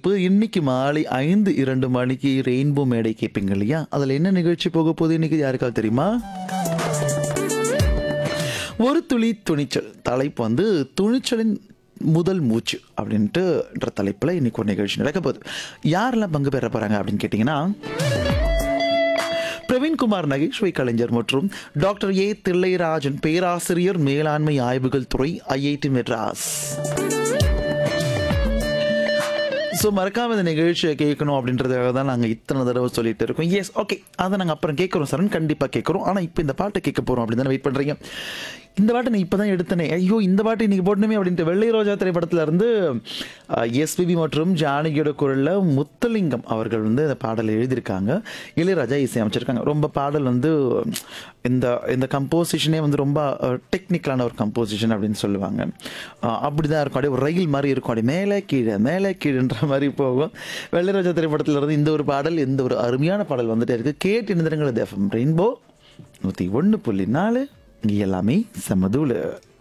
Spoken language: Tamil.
தலைப்பு இன்னைக்கு மாலை ஐந்து இரண்டு மணிக்கு ரெயின்போ மேடை கேட்பீங்க இல்லையா அதில் என்ன நிகழ்ச்சி போக போகுது இன்னைக்கு யாருக்காவது தெரியுமா ஒரு துளி துணிச்சல் தலைப்பு வந்து துணிச்சலின் முதல் மூச்சு அப்படின்ட்டு தலைப்பில் இன்னைக்கு ஒரு நிகழ்ச்சி நடக்க போகுது யாரெல்லாம் பங்கு பெற போகிறாங்க அப்படின்னு கேட்டிங்கன்னா பிரவீன்குமார் நகைச்சுவை கலைஞர் மற்றும் டாக்டர் ஏ தில்லைராஜன் பேராசிரியர் மேலாண்மை ஆய்வுகள் துறை ஐஐடி மெட்ராஸ் ஸோ மறக்காம இந்த நிகழ்ச்சியை கேட்கணும் அப்படின்றதுக்காக தான் நாங்கள் இத்தனை தடவை சொல்லிட்டு இருக்கோம் எஸ் ஓகே அதை நாங்கள் அப்புறம் கேட்குறோம் சரண் கண்டிப்பாக கேட்குறோம் ஆனால் இப்போ இந்த பாட்டை கேட்க போகிறோம் அப்படின்னு தானே வெயிட் பண்ணுறீங்க இந்த பாட்டை நான் இப்போ தான் எடுத்தனே ஐயோ இந்த பாட்டு இன்னைக்கு போடணுமே அப்படின்ட்டு வெள்ளை ரோஜா திரைப்படத்துல இருந்து எஸ்பிபி மற்றும் ஜானகியோட குரலில் முத்தலிங்கம் அவர்கள் வந்து இந்த பாடலை எழுதியிருக்காங்க இளையராஜா இசை அமைச்சிருக்காங்க ரொம்ப பாடல் வந்து இந்த இந்த கம்போசிஷனே வந்து ரொம்ப டெக்னிக்கலான ஒரு கம்போசிஷன் அப்படின்னு சொல்லுவாங்க அஹ் அப்படிதான் இருக்கும் அப்படியே ஒரு ரயில் மாதிரி இருக்கும் அப்படியே மேலே கீழே மேலே கீழேன்ற மாதிரி போகும் வெள்ளராஜா திரைப்படத்துல இருந்து இந்த ஒரு பாடல் இந்த ஒரு அருமையான பாடல் வந்துட்டே இருக்கு கேட்டு நிதிரங்கள் எஃப்எம் ரெயின்போ நூற்றி ஒன்று புள்ளி நாலு இங்கே எல்லாமே சமதூள்